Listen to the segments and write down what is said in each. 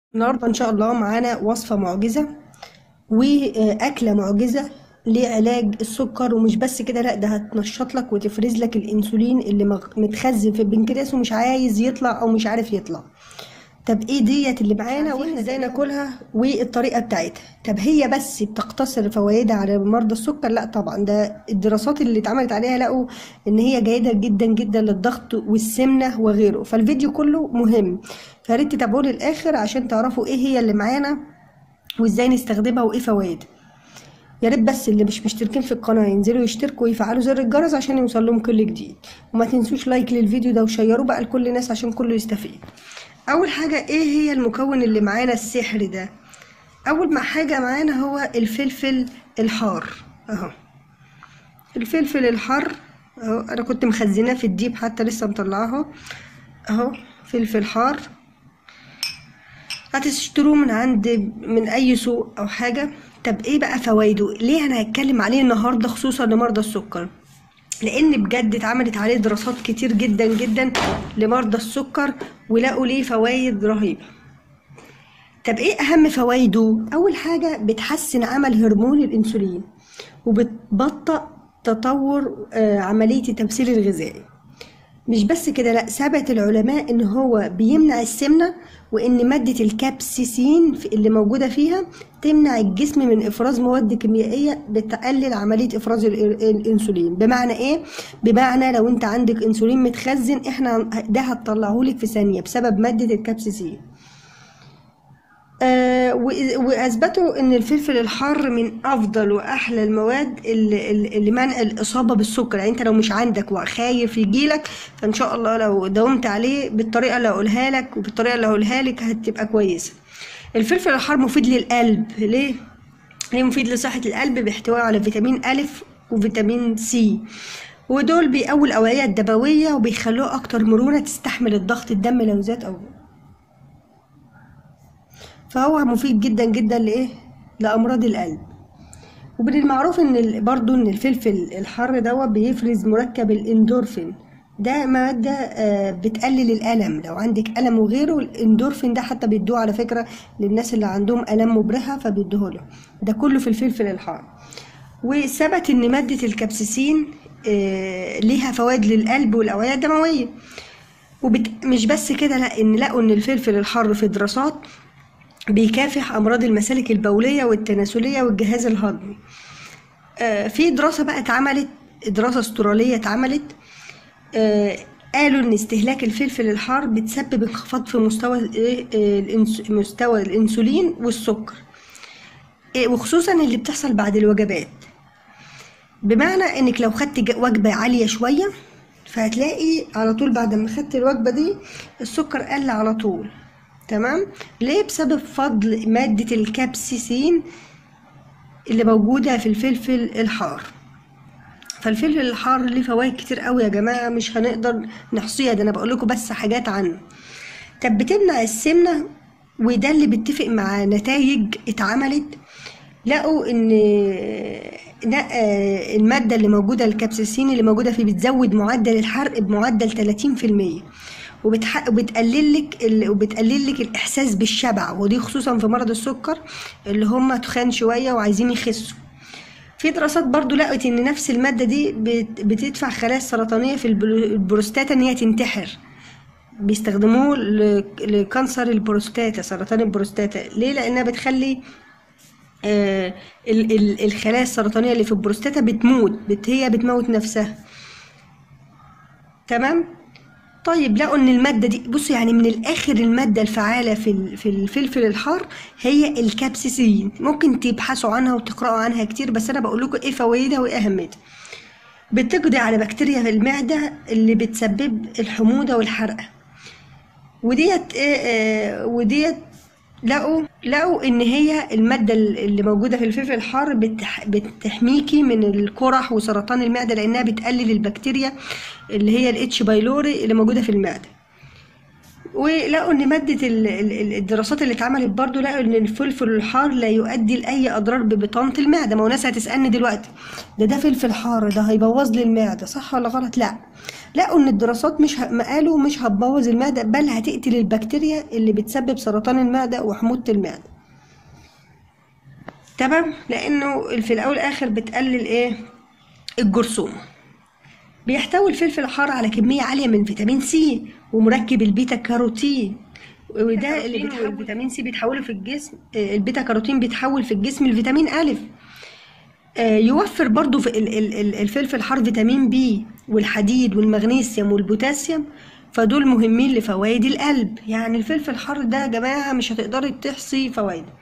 النهارده ان شاء الله معانا وصفة معجزة واكلة معجزة لعلاج السكر ومش بس كده لا ده هتنشط لك وتفرز لك الانسولين اللي مغ- متخزن في البنكرياس ومش عايز يطلع او مش عارف يطلع طب ايه ديت اللي معانا واحنا ازاي ناكلها والطريقه بتاعتها طب هي بس بتقتصر فوائدها على مرضى السكر لا طبعا ده الدراسات اللي اتعملت عليها لقوا ان هي جيده جدا جدا للضغط والسمنه وغيره فالفيديو كله مهم فياريت تتابعوه للاخر عشان تعرفوا ايه هي اللي معانا وازاي نستخدمها وايه فوائدها يا ريت بس اللي مش مشتركين في القناه ينزلوا يشتركوا ويفعلوا زر الجرس عشان يوصل لهم كل جديد وما تنسوش لايك للفيديو ده وشيروه بقى لكل الناس عشان كله يستفيد اول حاجه ايه هي المكون اللي معانا السحر ده اول ما حاجه معانا هو الفلفل الحار اهو الفلفل الحار اهو انا كنت مخزناه في الديب حتى لسه مطلعاه اهو فلفل حار هتشتروه من عند من اي سوق او حاجه طب ايه بقى فوائده ليه انا هتكلم عليه النهارده خصوصا لمرضى السكر لان بجد اتعملت عليه دراسات كتير جدا جدا لمرضى السكر ولقوا ليه فوائد رهيبه طب ايه اهم فوائده اول حاجه بتحسن عمل هرمون الانسولين وبتبطئ تطور آه، عمليه التمثيل الغذائي مش بس كده لا ثبت العلماء ان هو بيمنع السمنه وان ماده الكابسيسين في- اللي موجوده فيها تمنع الجسم من افراز مواد كيميائيه بتقلل عمليه افراز ال- الانسولين بمعنى ايه بمعنى لو انت عندك انسولين متخزن احنا ده هتطلعه لك في ثانيه بسبب ماده الكابسيسين آه، وإ- واثبتوا ان الفلفل الحار من افضل واحلى المواد اللي اللي- لمنع الاصابه بالسكر يعني انت لو مش عندك وخايف يجيلك فان شاء الله لو داومت عليه بالطريقه اللي هقولها لك وبالطريقه اللي هقولها لك هتبقى كويسه الفلفل الحار مفيد للقلب ليه ليه مفيد لصحه القلب باحتوائه على فيتامين الف وفيتامين سي ودول بيقوي الاوعيه الدمويه وبيخلوه اكتر مرونه تستحمل الضغط الدم لو زاد او فهو مفيد جدا جدا لايه لامراض القلب ومن المعروف ان ال- برضو ان الفلفل الحار دوت بيفرز مركب الاندورفين ده مادة آه، بتقلل الألم لو عندك ألم وغيره الاندورفين ده حتى بيدوه على فكرة للناس اللي عندهم ألم مبرحة فبيدوه له ده كله في الفلفل الحار وثبت ان مادة الكابسيسين آه، ليها فوائد للقلب والأوعية الدموية وبت... مش بس كده لا ان لقوا ان الفلفل الحار في دراسات بيكافح امراض المسالك البوليه والتناسليه والجهاز الهضمي آه، في دراسه بقى اتعملت دراسه استراليه اتعملت آه، قالوا ان استهلاك الفلفل الحار بتسبب انخفاض في مستوى الإيه، آه، الإنس- مستوى الانسولين والسكر إيه، وخصوصا اللي بتحصل بعد الوجبات بمعنى انك لو خدت ج- وجبه عاليه شويه فهتلاقي على طول بعد ما خدت الوجبه دي السكر قل على طول تمام ليه بسبب فضل ماده الكابسيسين اللي موجوده في الفلفل الحار فالفلفل الحار ليه فوائد كتير قوي يا جماعه مش هنقدر نحصيها ده انا بقول لكم بس حاجات عنه طب بتمنع السمنه وده اللي بيتفق مع نتائج اتعملت لقوا ان لا آه، الماده اللي موجوده الكابسيسين اللي موجوده فيه بتزود معدل الحرق بمعدل 30% وبتح... وبتقلل لك ال... وبتقلل لك الاحساس بالشبع ودي خصوصا في مرض السكر اللي هم تخان شويه وعايزين يخسوا في دراسات برضو لقت ان نفس الماده دي بت... بتدفع خلايا السرطانيه في البرو- البروستاتا ان هي تنتحر بيستخدموه ل... لكانسر البروستاتا سرطان البروستاتا ليه لانها بتخلي آه، ال- ال- الخلايا السرطانية اللي في البروستاتا بتموت بت هي بتموت نفسها تمام طيب لقوا ان المادة دي بصوا يعني من الاخر المادة الفعالة في ال- في الفلفل الحار هي الكابسيسين ممكن تبحثوا عنها وتقرأوا عنها كتير بس انا بقول لكم ايه فوائدها وايه اهميتها بتقضي على بكتيريا في المعدة اللي بتسبب الحموضة والحرقة وديت ايه آه، وديت لقوا لقوا ان هي الماده اللي موجوده في الفلفل الحار بتح بتحميكي من القرح وسرطان المعده لانها بتقلل البكتيريا اللي هي الاتش بايلوري اللي موجوده في المعده ولقوا ان ماده ال- ال- ال- الدراسات اللي اتعملت برضو لقوا ان الفلفل الحار لا يؤدي لاي اضرار ببطانه المعده ما هو ناس هتسالني دلوقتي ده ده فلفل حار ده هيبوظ لي المعده صح ولا غلط لا لقوا ان الدراسات مش ه... ما قالوا مش هتبوظ المعده بل هتقتل البكتيريا اللي بتسبب سرطان المعده وحموضه المعده تمام لانه في الاول والاخر بتقلل ايه الجرثومه بيحتوي الفلفل الحار على كمية عالية من فيتامين سي ومركب البيتا كاروتين وده اللي بيتحول الفيتامين سي بيتحوله في الجسم آه، البيتا كاروتين بيتحول في الجسم لفيتامين ألف آه، يوفر برضو في ال- ال- ال- الفلفل الحار فيتامين بي والحديد والمغنيسيوم والبوتاسيوم فدول مهمين لفوائد القلب يعني الفلفل الحار ده يا جماعة مش هتقدري تحصي فوائده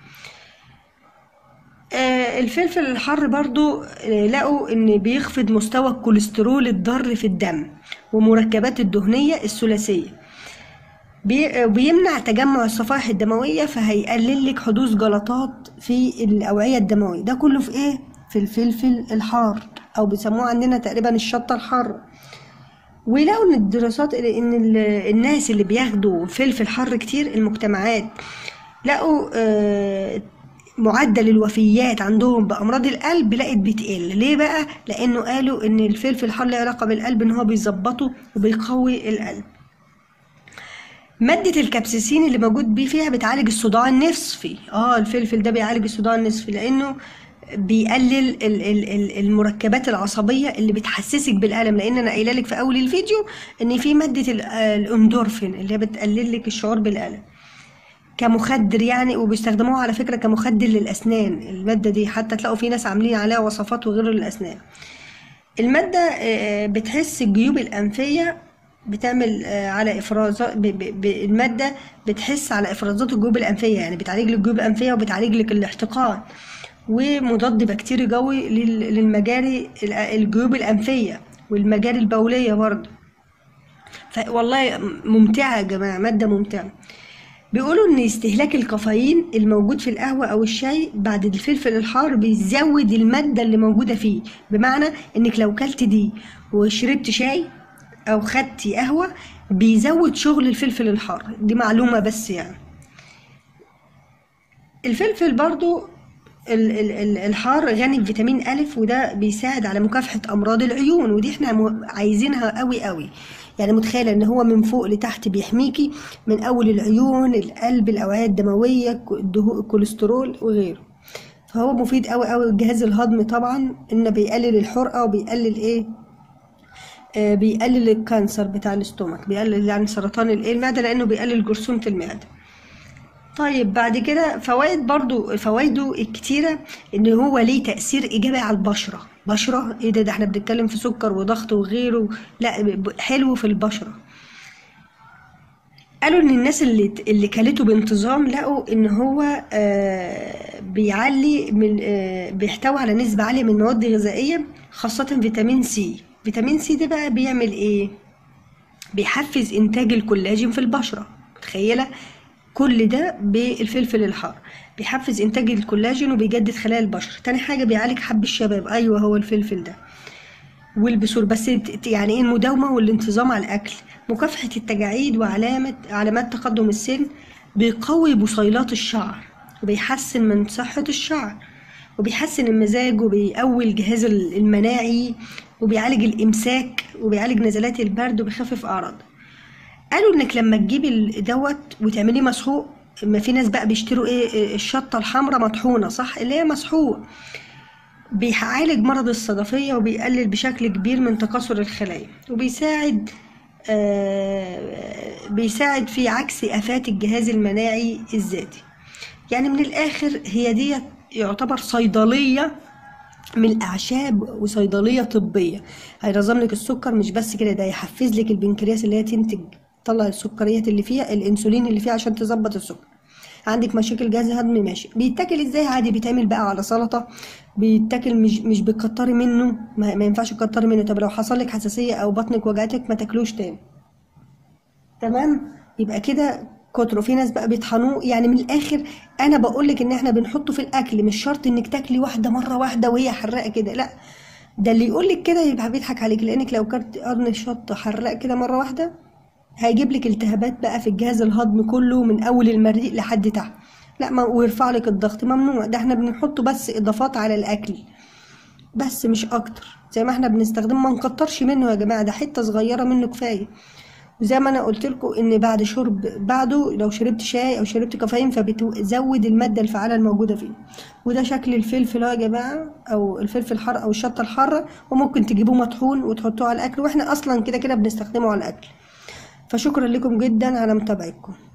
آه، الفلفل الحار برضو آه، لقوا ان بيخفض مستوى الكوليسترول الضار في الدم ومركبات الدهنية الثلاثية بي- آه، بيمنع تجمع الصفائح الدموية فهيقلل لك حدوث جلطات في الأوعية الدموية ده كله في ايه؟ في الفلفل الحار او بيسموه عندنا تقريبا الشطة الحارة ولقوا ان الدراسات ان ال- الناس اللي بياخدوا فلفل حر كتير المجتمعات لقوا آه، معدل الوفيات عندهم بامراض القلب لقت بتقل ليه بقى لانه قالوا ان الفلفل الحار له علاقه بالقلب ان هو بيظبطه وبيقوي القلب مادة الكابسيسين اللي موجود بيه فيها بتعالج الصداع النصفي اه الفلفل ده بيعالج الصداع النصفي لانه بيقلل ال- ال- ال- المركبات العصبية اللي بتحسسك بالألم لأن أنا قايلة لك في أول الفيديو إن في مادة ال- الأندورفين اللي هي بتقلل لك الشعور بالألم كمخدر يعني وبيستخدموها على فكرة كمخدر للأسنان المادة دي حتى تلاقوا في ناس عاملين عليها وصفات وغيره للأسنان المادة آه، بتحس الجيوب الأنفية بتعمل آه، على إفرازات ب- ب- ب- المادة بتحس على إفرازات الجيوب الأنفية يعني بتعالج لك الجيوب الأنفية وبتعالج لك الاحتقان ومضاد بكتيري قوي لل- للمجاري ال- الجيوب الأنفية والمجاري البولية برضه ف- والله ممتعة يا جماعة مادة ممتعة بيقولوا ان استهلاك الكافيين الموجود في القهوة او الشاي بعد الفلفل الحار بيزود المادة اللي موجودة فيه بمعنى انك لو كلت دي وشربت شاي او خدتي قهوة بيزود شغل الفلفل الحار دي معلومة بس يعني الفلفل برضو ال- ال- ال- الحار غني بفيتامين ألف وده بيساعد على مكافحة أمراض العيون ودي احنا م- عايزينها قوي قوي يعني متخيلة ان هو من فوق لتحت بيحميكي من أول العيون القلب الأوعية الدموية ك- الدهو- الكوليسترول وغيره فهو مفيد قوي قوي الجهاز الهضمي طبعا انه بيقلل الحرقة وبيقلل ايه آه بيقلل الكانسر بتاع الاستومك بيقلل يعني سرطان الايه المعدة لأنه بيقلل جرثومة المعدة طيب بعد كده فوائد برضو فوائده الكتيرة ان هو ليه تأثير ايجابي على البشرة بشرة ايه ده ده احنا بنتكلم في سكر وضغط وغيره لا ب- حلو في البشرة قالوا ان الناس اللي اللي كلته بانتظام لقوا ان هو آه بيعلي من آه بيحتوي على نسبة عالية من المواد الغذائية خاصة فيتامين سي فيتامين سي ده بقى بيعمل ايه بيحفز انتاج الكولاجين في البشره متخيله كل ده بالفلفل الحار بيحفز انتاج الكولاجين وبيجدد خلايا البشره تاني حاجه بيعالج حب الشباب ايوه هو الفلفل ده والبثور بس ت- يعني ايه المداومه والانتظام على الاكل مكافحه التجاعيد وعلامه علامات تقدم السن بيقوي بصيلات الشعر وبيحسن من صحه الشعر وبيحسن المزاج وبيقوي الجهاز المناعي وبيعالج الامساك وبيعالج نزلات البرد وبيخفف اعراض قالوا انك لما تجيبي ال- دوت وتعمليه مسحوق ما في ناس بقى بيشتروا ايه إيه الشطه الحمراء مطحونه صح اللي هي مسحوق بيعالج مرض الصدفيه وبيقلل بشكل كبير من تكاثر الخلايا وبيساعد آه بيساعد في عكس آفات الجهاز المناعي الذاتي يعني من الآخر هي دي يعتبر صيدلية من الأعشاب وصيدلية طبية هينظم لك السكر مش بس كده ده يحفز لك البنكرياس اللي هي تنتج تطلع السكريات اللي فيها الأنسولين اللي فيها عشان تظبط السكر عندك مشاكل جهاز هضمي ماشي بيتاكل ازاي عادي بيتعمل بقى على سلطة بيتاكل مش مش بتكتري منه ما, ما ينفعش تكتري منه طب لو حصل لك حساسية او بطنك وجعتك ما تاكلوش تاني تمام يبقى كده كتره في ناس بقى بيطحنوه يعني من الاخر انا بقول لك ان احنا بنحطه في الاكل مش شرط انك تاكلي واحده مره واحده وهي حراقه كده لا ده اللي يقول لك كده يبقى بيضحك عليك لانك لو كلت قرن شط حراق كده مره واحده هيجيب لك التهابات بقى في الجهاز الهضمي كله من اول المريء لحد تحت لا ما ويرفع لك الضغط ممنوع ده احنا بنحطه بس اضافات على الاكل بس مش اكتر زي ما احنا بنستخدمه ما نكترش منه يا جماعه ده حته صغيره منه كفايه وزي ما انا قلت لكم ان بعد شرب بعده لو شربت شاي او شربت كافيين فبتزود الماده الفعاله الموجوده فيه وده شكل الفلفل اهو يا جماعه او الفلفل الحار او الشطه الحاره وممكن تجيبوه مطحون وتحطوه على الاكل واحنا اصلا كده كده بنستخدمه على الاكل فشكرا لكم جدا على متابعتكم